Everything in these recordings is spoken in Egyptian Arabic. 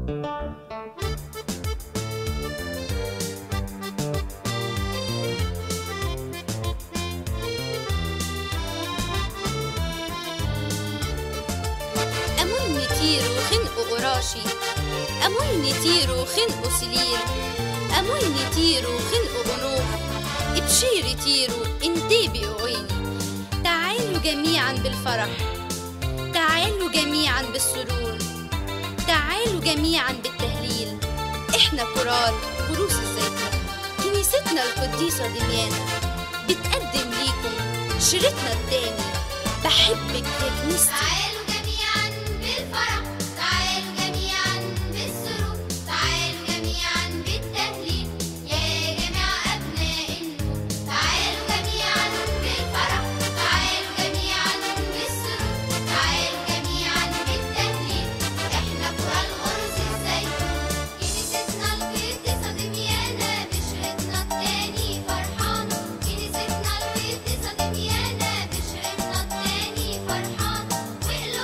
أمون نتيرو خنقوا قراشي أمون نتيرو خنقوا سليل أمون نتيرو خنقوا بنوخ بشير تيرو انتي بقويني تعالوا جميعا بالفرح تعالوا جميعا بالسرور تعالوا جميعا بالتهليل احنا كورال كروس الزيتون كنيستنا القديسة دميانة بتقدم ليكم شريطنا التاني بحبك يا كنيستي تعالوا جميعا بالفرح تعالوا جميعا بالسرور تعالوا جميعا بالتهليل يا جميع أبناء النور تعالوا جميعا بالفرح تعالوا جميعا بالسرور تعالوا جميعا بالتهليل احنا قرى الغرز الزيتون كنيستنا القديسة دميانة بشرتنا التاني فرحانة كنيستنا القديسة دميانة بشرتنا التاني فرحانة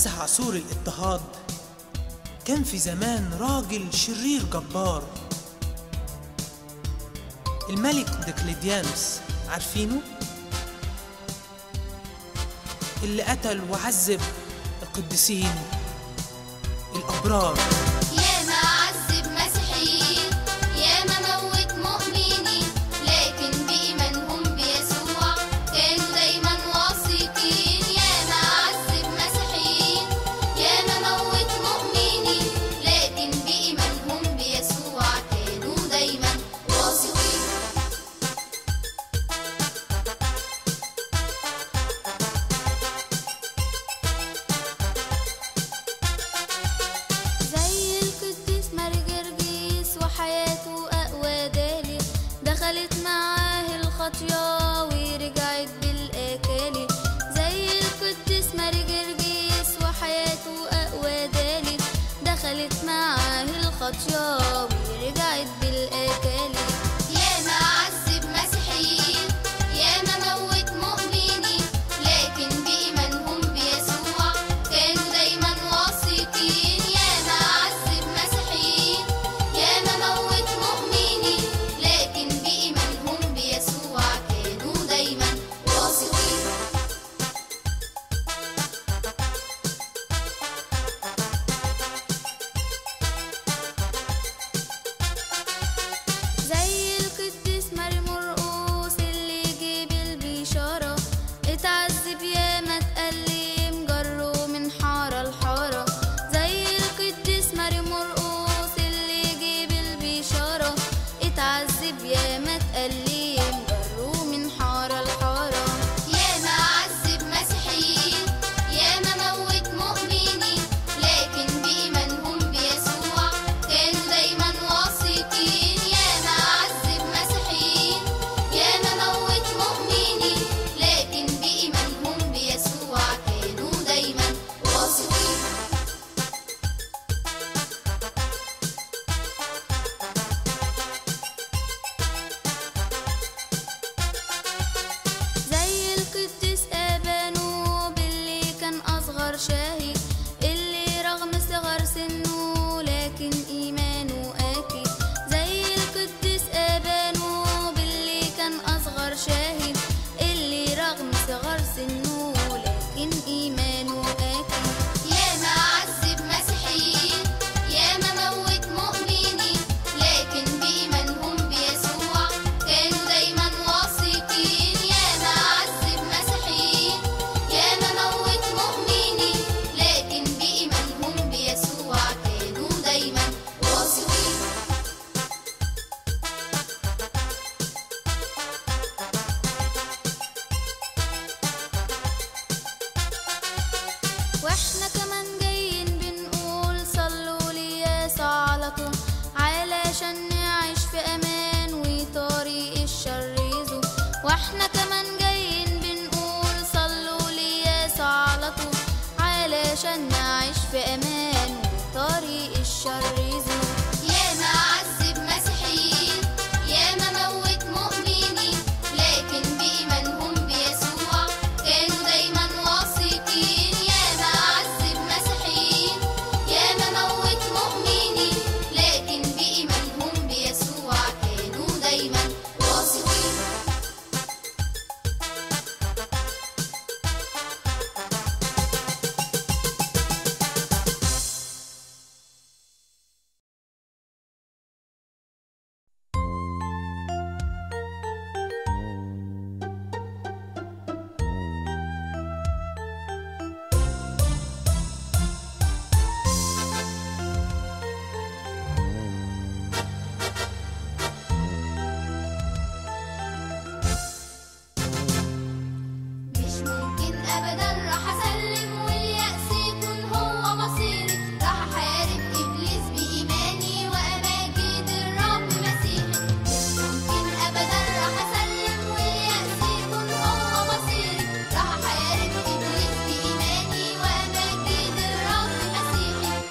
نزع عصور الاضطهاد كان في زمان راجل شرير جبار الملك دقلديانوس عارفينه؟ اللي قتل وعذب القديسين الأبرار ياما عذب مسيحيين ياما موت مؤمنين لكن بإيمانهم بيسوع كانوا دايما واثقين ياما عذب مسيحيين ياما موت مؤمنين لكن بإيمانهم بيسوع كانوا دايما واثقين زي القديس مرجرجيس وحياته أقوى دليل دخلت معاه الخطية ورجعت بالأكاليل زي القديس مرجرجيس وحياته أقوى دليل دخلت معاه الخطية ورجعت بالأكاليل ياما عذب مسيحيين ياما موت مؤمنين لكن بإيمانهم بيسوع كانوا دايما واثقين ياما عذب مسيحيين ياما موت مؤمنين لكن بإيمانهم بيسوع كانوا دايما واثقين زي القديس ماري مرقوس اللي جيب البشارة اتعذب ياما اتألم جره من حارة لحارة زي القديس ماري مرقوس اللي جيب البشارة اتعذب ياما اتألم جره من حارة لحارة ياما عذب مسيحيين ياما موت مؤمنين لكن بإيمانهم بيسوع كانوا دايما واثقين ياما عذب مسيحيين ياما موت مؤمنين لكن بإيمانهم بيسوع كانوا دايما واثقين زي القديس أبانوب اللي كان أصغر شهيد اللي رغم صغر سنه لكن إيمانه أكيد زي القديس أبانوب اللي كان أصغر شهيد اللي رغم صغر سنه لكن إيمانه أكيد ياما عذب مسيحيين ياما موت مؤمنين لكن بإيمانهم بيسوع كانوا دايما واثقين ياما عذب مسيحيين ياما موت مؤمنين لكن بإيمانهم بيسوع كانوا دايما واثقين واحنا كمان جايين بنقول صلوا لي يسوع على طول علشان نعيش في امان وطريق الشر يزول واحنا كمان جايين بنقول صلوا لي يسوع على طول علشان نعيش في امان وطريق الشر يزول ياما عذب مسيحيين ياما موت مؤمنين لكن بإيمانهم بيسوع كانوا دايما واثقين ياما عذب مسيحيين ياما موت مؤمنين لكن بإيمانهم بيسوع كانوا دايما واثقين مش ممكن ابدا راح اسلم واليأس يكون هو مصيري راح احارب ابليس بايماني واماجد الرب مسيحي مش ممكن ابدا راح اسلم واليأس يكون هو مصيري راح احارب ابليس بايماني واماجد الرب مسيحي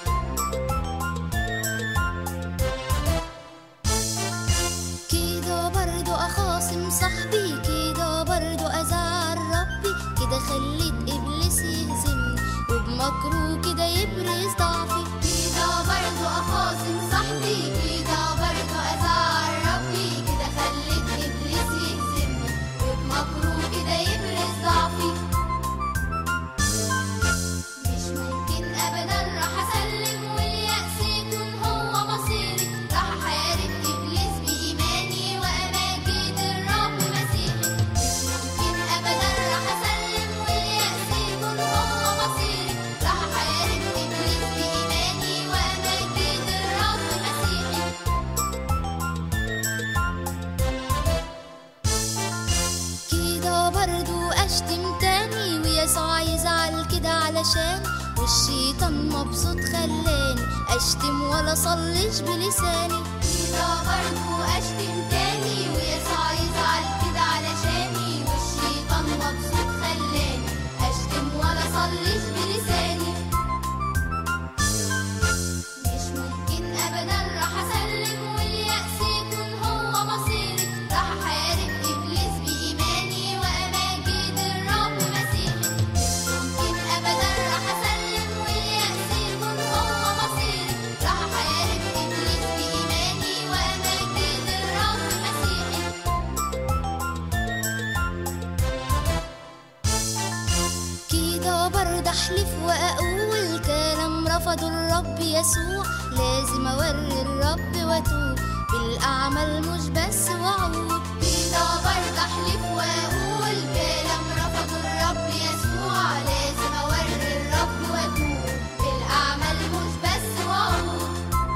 كده برضو اخاصم صاحبي كده برضو ازعل ربي كده خليت ابليس يهزمني وبمكروه كده يبرز ضعفي كده برضو أخاصم صاحبي كده برضو أزعل ربي كده خليت إبليس يهزمني وبمكروه كده يبرز ضعفي مش ممكن ابدا راح اسلم واليأس يكون هو مصيري راح احارب ابليس بايماني واماجد الرب مسيحي مش ممكن ابدا راح اسلم واليأس يكون هو مصيري راح احارب ابليس بايماني واماجد الرب مسيحي كده برضو اشتم تاني ويسوع يزعل كده علشان والشيطان مبسوط خلاني اشتم ولا صليش بلساني كده برضو اشتم تاني ويسوع يزعل كده علشاني والشيطان مبسوط خلاني اشتم ولا صليش بلساني مش ممكن ابدا راح اسلم واليأس يكون هو مصيري راح احارب ابليس بايماني واماجد الرب مسيحي مش ممكن ابدا راح اسلم واليأس يكون هو مصيري راح احارب ابليس بايماني واماجد الرب مسيحي كده برضه احلف واقول كلام رفضه الرب يسوع لازم اوري الرب واتوب بالاعمال مش بس وعود كده برضه احلف واقول كلام رفضه الرب يسوع لازم اوري الرب واتوب بالاعمال مش بس وعود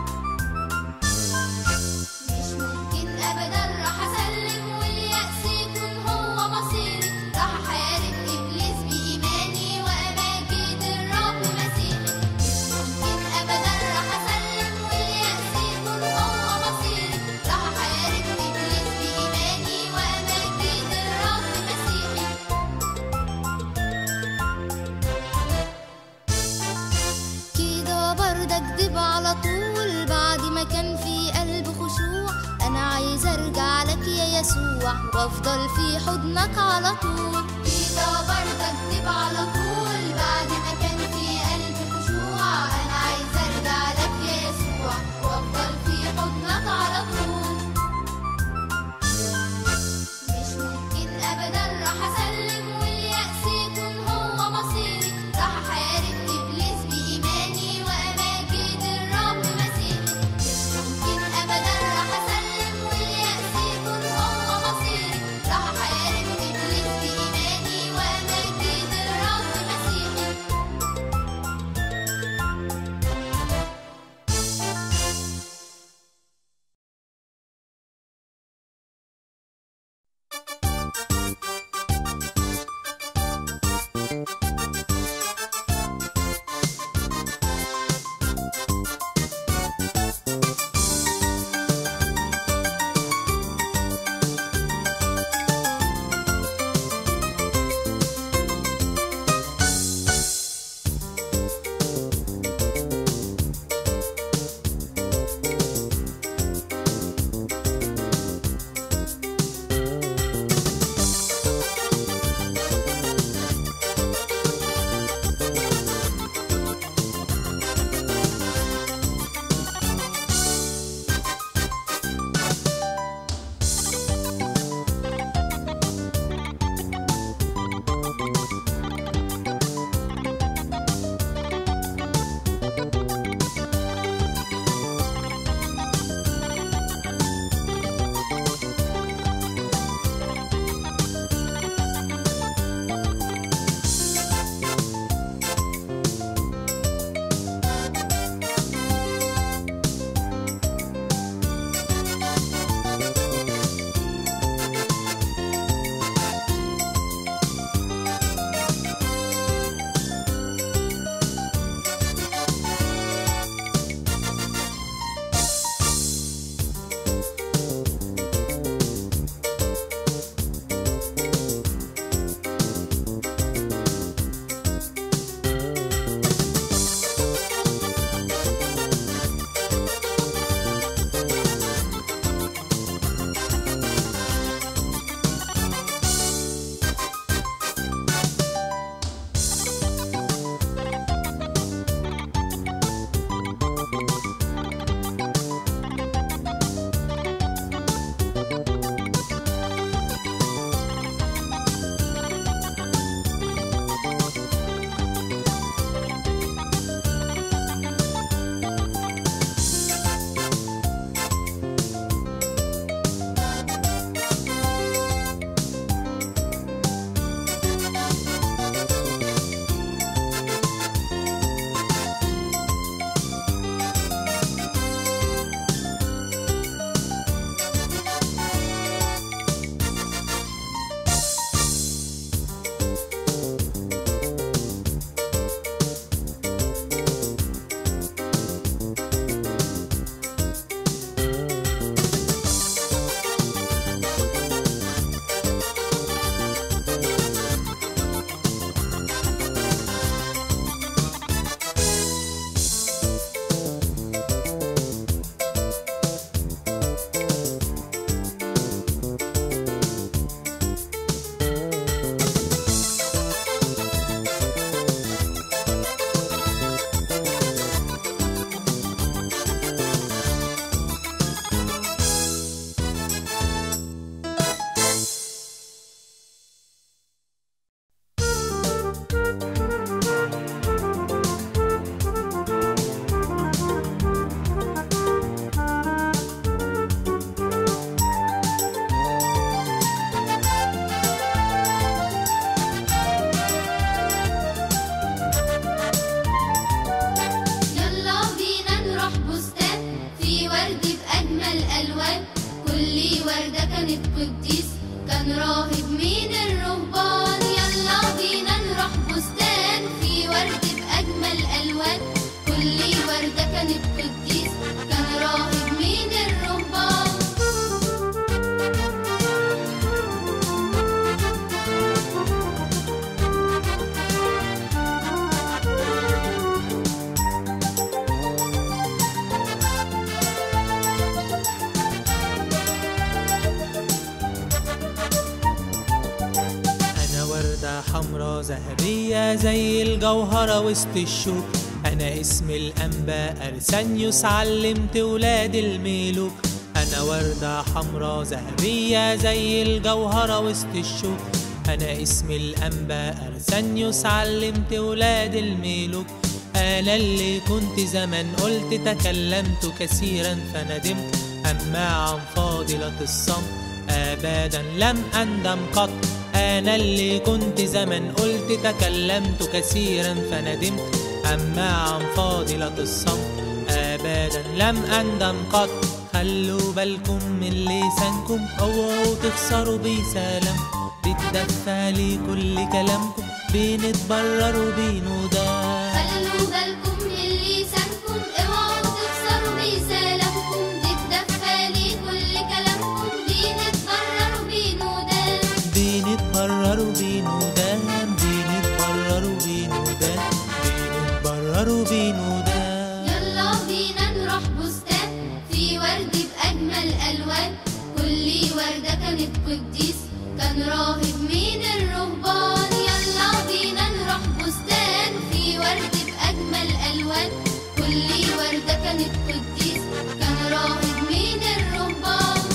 مش ممكن ابدا راح اسلم واليأس يكون هو مصيري راح احارب ابليس بايماني واماجد الرب مسيحي مش ممكن ابدا راح اسلم واليأس يكون هو مصيري راح احارب ابليس بايماني واماجد الرب مسيحي كده برضه اكدب على طول بعد ما كان في قلب خشوع انا عايز ارجع لك يا يسوع وافضل في حضنك على طول كده برضه اكدب على طول بعد ما كان في قلب خشوع انا عايز ارجع لك يا يسوع وافضل في حضنك على طول مش ممكن ابدا راح اسلم واليأس يكون هو مصيري راح احارب ابليس بايماني واماجد الرب مسيحي مش ممكن ابدا راح اسلم واليأس يكون هو مصيري راح احارب ابليس بايماني واماجد الرب كل وردة كانت قديس كان راهب من الرهبان يلا بينا نروح بستان في ورد بأجمل ألوان كل وردة كانت قديس كان راهب من الرهبان أنا وردة حمرا ذهبية زي الجوهرة وسط الشوك أنا اسم الأنبا أرسانيوس علمت ولاد الملوك أنا وردة حمرا ذهبية زي الجوهرة وسط الشوك أنا اسم الأنبا أرسانيوس علمت ولاد الملوك أنا اللي كنت زمان قلت تكلمت كثيرا فندمت أما عن فاضلة الصمت أبدا لم أندم قط أنا اللي كنت زمان قلت تكلمت كثيرا فندمت أما عن فاضلة الصمت أبدا لم أندم قط خلوا بالكم من لسانكم اوعوا تخسروا بسلام بتدفى لي كل كلامكم بنتبرر وبنودان خلوا بالكم من لسانكم اوعوا تخسروا بسلامكم تتدفى لي كل كلامكم بنتبرر بنودان بنتبرر وبنودان بنتبرر وبنودان بنتبرر وبنودان يلا بينا نروح بستان في ورد بأجمل ألوان كل وردة كانت قديس كان راهب من الرهبان يلا بينا نروح بستان في ورد بأجمل ألوان كل وردة كانت قديس كان راهب من الرهبان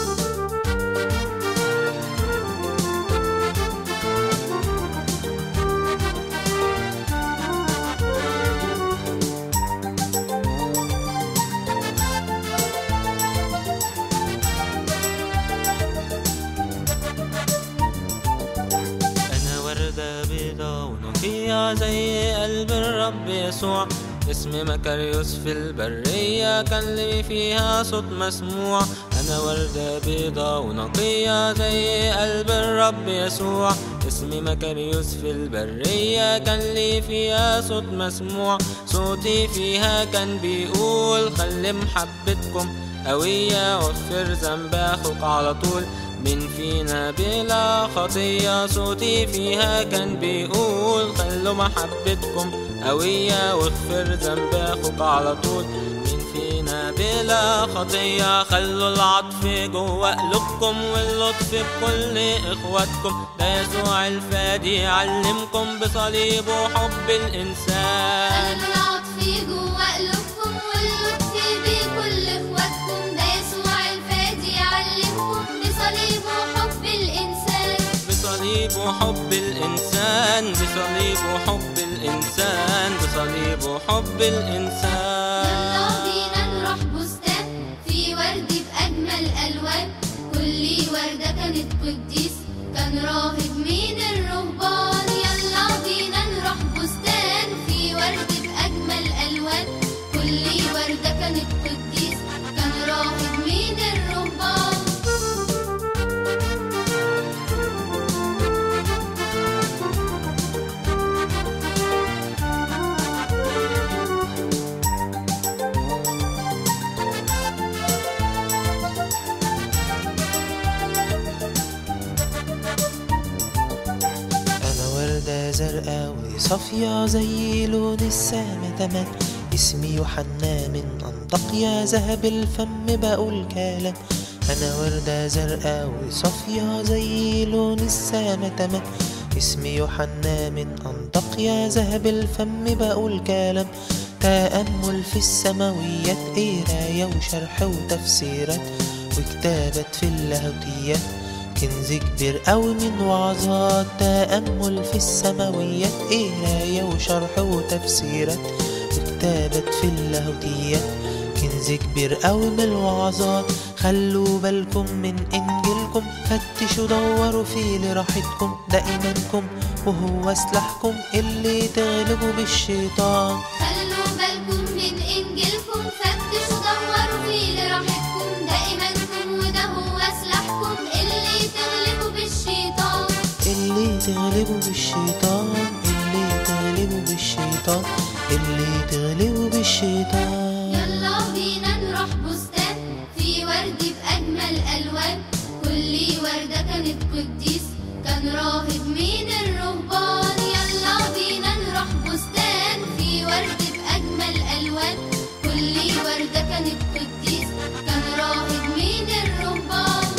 أنا وردة بيضة ونقية زي قلب الرب يسوع اسمي مكاريوس في البرية كان لي فيها صوت مسموع أنا وردة بيضة ونقية زي قلب الرب يسوع اسمي مكاريوس في البرية كان لي فيها صوت مسموع صوتي فيها كان بيقول خلي محبتكم قوية واغفر ذنب أخوك على طول من فينا بلا خطية صوتي فيها كان بيقول خلوا محبتكم قوية واغفر ذنب أخوك على طول من فينا بلا خطية خلوا العطف جوا قلوبكم واللطف بكل إخواتكم ده يسوع الفادي يعلمكم بصليبه حب الإنسان خلوا العطف جوا قلوبكم واللطف بكل اخواتكم ده يسوع الفادي يعلمكم بصليبه حب الانسان بصليبه حب الإنسان بصليبه حب الإنسان بصليبه حب يلا الإنسان بينا نروح بستان في ورد بأجمل ألوان كل وردة كانت قديس كان راهب من الرهبان يلا بينا نروح بستان في ورد بأجمل ألوان كل وردة كانت قديس كان راهب من الرهبان أنا وردة زرقاء وصافية زي لون السما تمام اسمي يوحنا من أنطاكيا ذهب الفم بقول كلام أنا وردة زرقاء وصافية زي لون السما تمام اسمي يوحنا من أنطاكيا ذهب الفم بقول كلام تأمل في السماويات قراية وشرح وتفسيرات وكتابات في اللاهوتيات كنز كبير قوي من وعظات تأمل في السماويات قراية وشرح وتفسيرات وكتابات في اللاهوتيات كنز كبير قوي من الوعظات خلوا بالكم من انجيلكم فتشوا دوروا فيه لراحتكم ده ايمانكم وهو سلاحكم اللي تغلبوا بالشيطان خلوا بالكم من إنجيلكم فتشوا دوروا فيه لراحتكم ده إيمانكم وده هو كانت قديس كان راهب من الرهبان يلا بينا نروح بستان في ورد بأجمل ألوان كل وردة كانت قديس كان راهب من الرهبان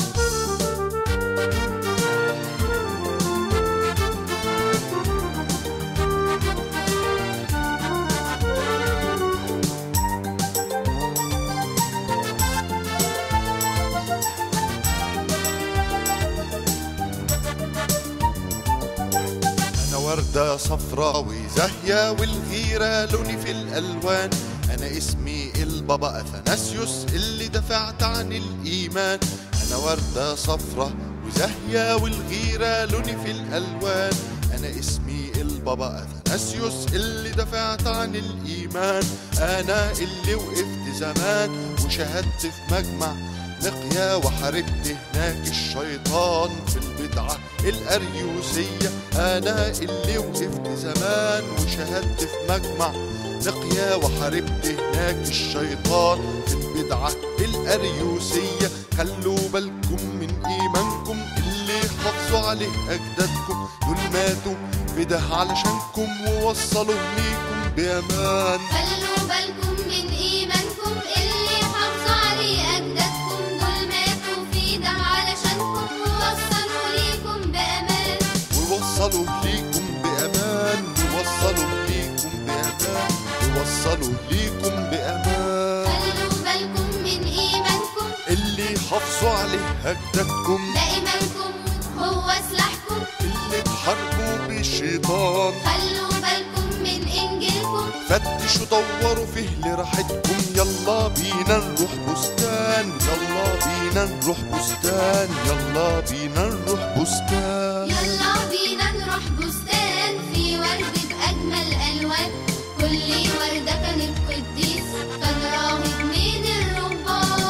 أنا وردة صفراوي زاهية والغيرة لوني في الألوان أنا اسمي البابا أثناسيوس اللي دفعت عن الإيمان أنا وردة صفرة وزاهية والغيرة لوني في الألوان أنا اسمي البابا أثناسيوس اللي دفعت عن الإيمان أنا اللي وقفت زمان وشهدت في مجمع نقيا وحاربت هناك الشيطان في البدعة الأريوسية أنا اللي وقفت زمان وشهدت في مجمع نقيا وحاربت هناك الشيطان في البدعة الأريوسية خلوا بالكم من إيمانكم اللي حافظوا عليه أجدادكم دول ماتوا بده علشانكم ووصلوا ليكم بأمان خلوا بالكم من إيمانكم اللي حافظوا عليه أجدادكم دول ماتوا في ده علشانكم ووصلوا ليكم بأمان ووصلوا ليكم بأمان ووصلوا ليكم بأمان ووصلوا ليكم بأمان خلوا بالكم من إيمانكم اللي حافظوا عليه أجدادكم ده إيمانكم هو سلاحكم اللي تحاربوا بالشيطان خلوا بالكم من إنجيلكم فتشوا دوروا فيه لراحتكم يلا بينا نروح بستان يلا بينا نروح بستان يلا بينا نروح بستان يلا بينا نروح بستان في ورد بأجمل ألوان كل وردة كانت قديس كان راهب من الرهبان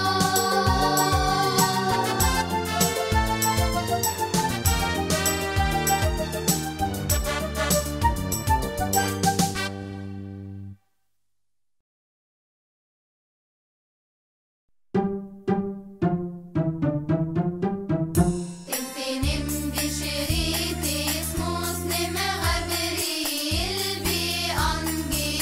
تنتنم بشريط اسمه سنم غبريل بأنجيل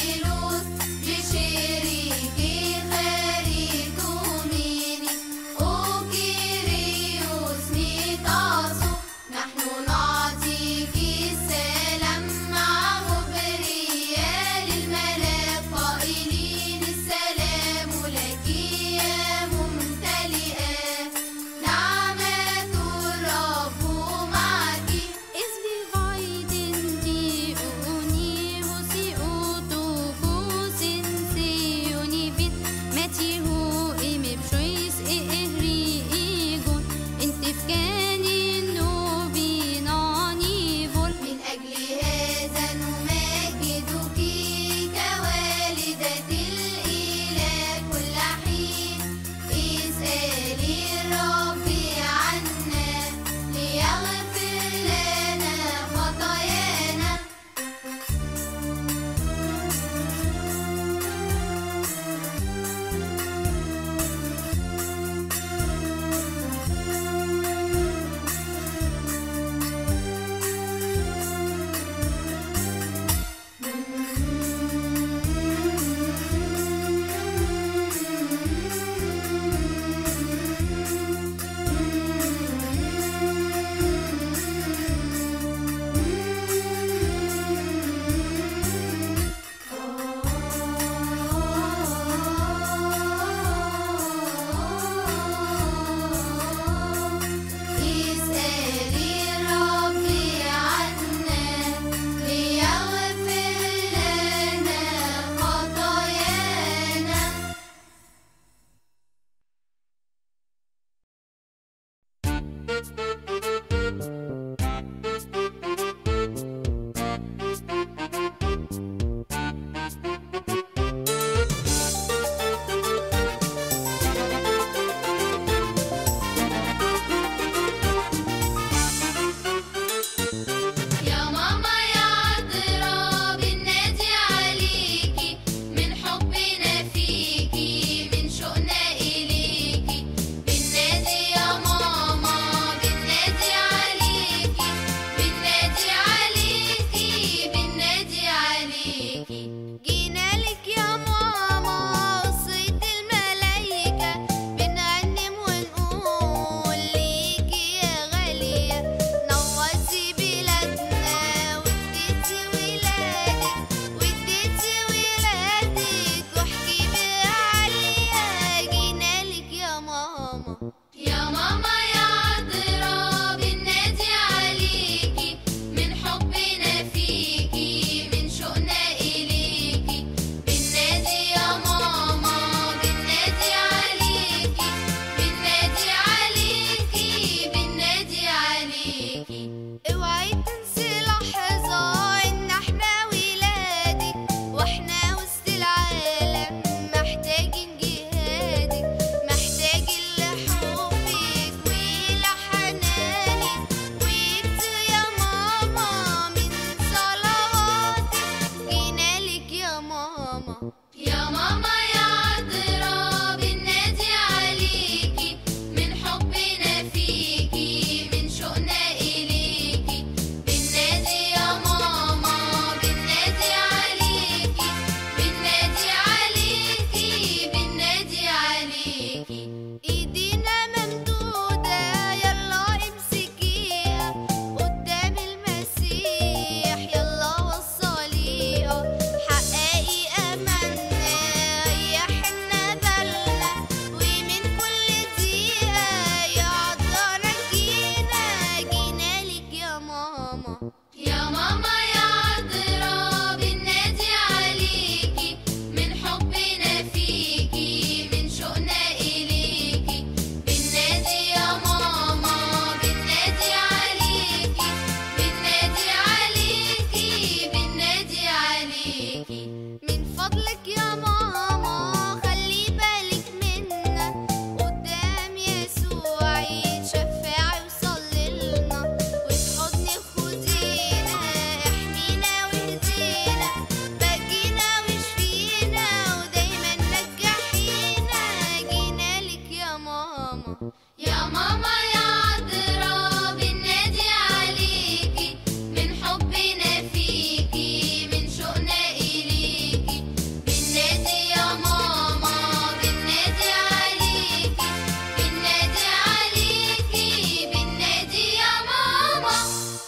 ماما يا ماما يا عذراء بننادي عليكي من حبنا فيكي من شوقنا إليكي بننادي يا ماما بننادي عليكي بننادي عليكي بننادي يا ماما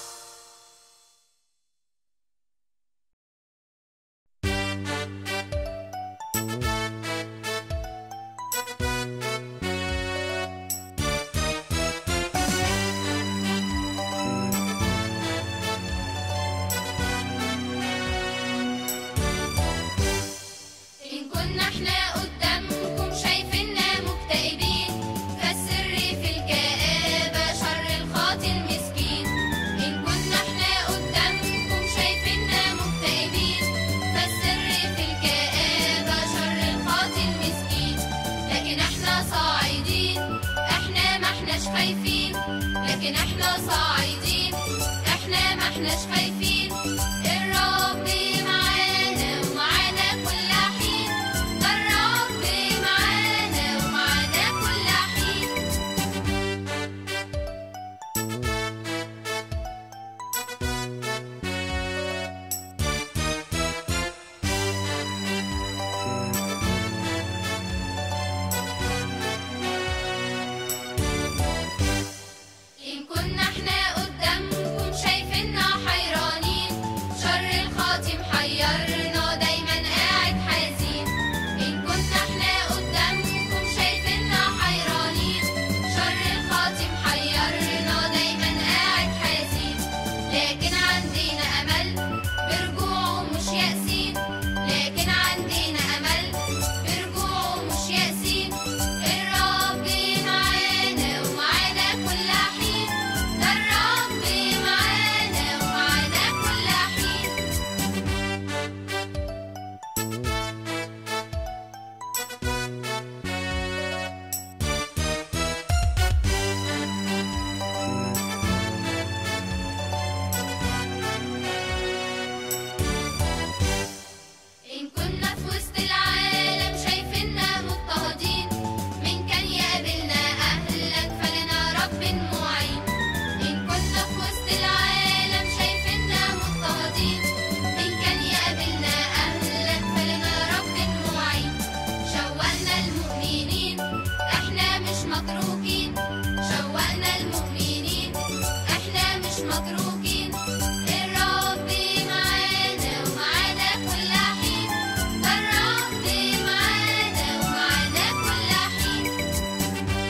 إن كنا إحنا قدامكم شايفيننا مكتئبين فالسر في الكآبة شر الخاطي المسكين إن كنا إحنا قدامكم شايفيننا مكتئبين فالسر في الكآبة شر الخاطي المسكين لكن إحنا صاعدين إحنا ما إحناش خايفين لكن إحنا صاعدين إحنا ما إحناش خايفين الرب معانا ومعانا كل حين ده الرب معانا ومعانا كل حين إن كنا إحنا قدامكم شايفيننا حيرانين شر الخاطي محيرنا دايما قاعد حزين إن كنا إحنا قدامكم شايفيننا حيرانين شر الخاطي محيرنا دايما قاعد حزين لكن عندنا أمل برجوعه مش يأسين لكن عندنا أمل برجوعه مش يأسين الرب معانا ومعانا كل حين ده الرب معانا ومعانا كل حين إن كنا في وسط العالم شايفيننا مضطهدين من كان يقابلنا أهلا فلنا رب معين إن كنا في وسط العالم شايفيننا مضطهدين من كان يقابلنا أهلا فلنا رب معين شوقنا المؤمنين إحنا مش متروكين شوقنا المؤمنين إحنا مش متروكين الرب معانا ومعانا كل حين ده الرب معانا ومعانا كل حين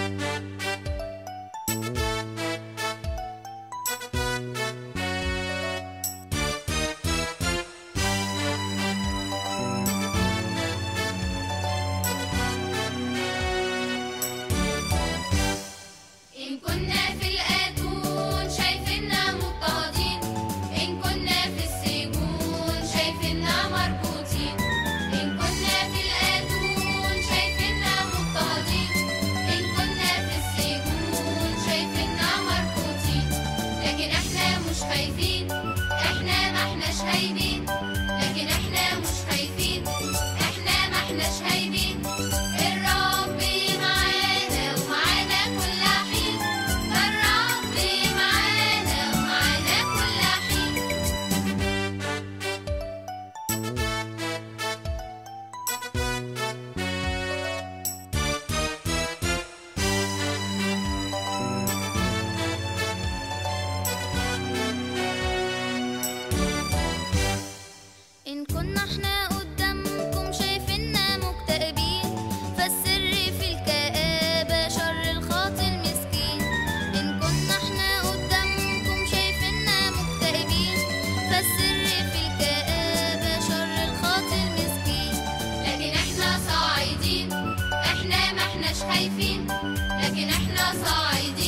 إن كنا في الأتون شايفيننا مضطهدين إن كنا في السجون شايفيننا مربوطين إن كنا في الأتون شايفيننا مضطهدين إن كنا في السجون شايفيننا مربوطين لكن إحنا مش خايفين إحنا ما إحناش خايبين لكن إحنا مش خايفين إحنا ما إحناش خايبين الرب معانا ومعانا كل حين ده الرب معانا ومعانا كل حين إن كنا إحنا قدامكم شايفيننا مكتئبين فالسر في الكآبة شر الخاطي المسكين إن كنا إحنا قدامكم شايفيننا مكتئبين فالسر في الكآبة شر الخاطي المسكين لكن احنا صاعدين احنا ما احناش خايفين لكن احنا صاعدين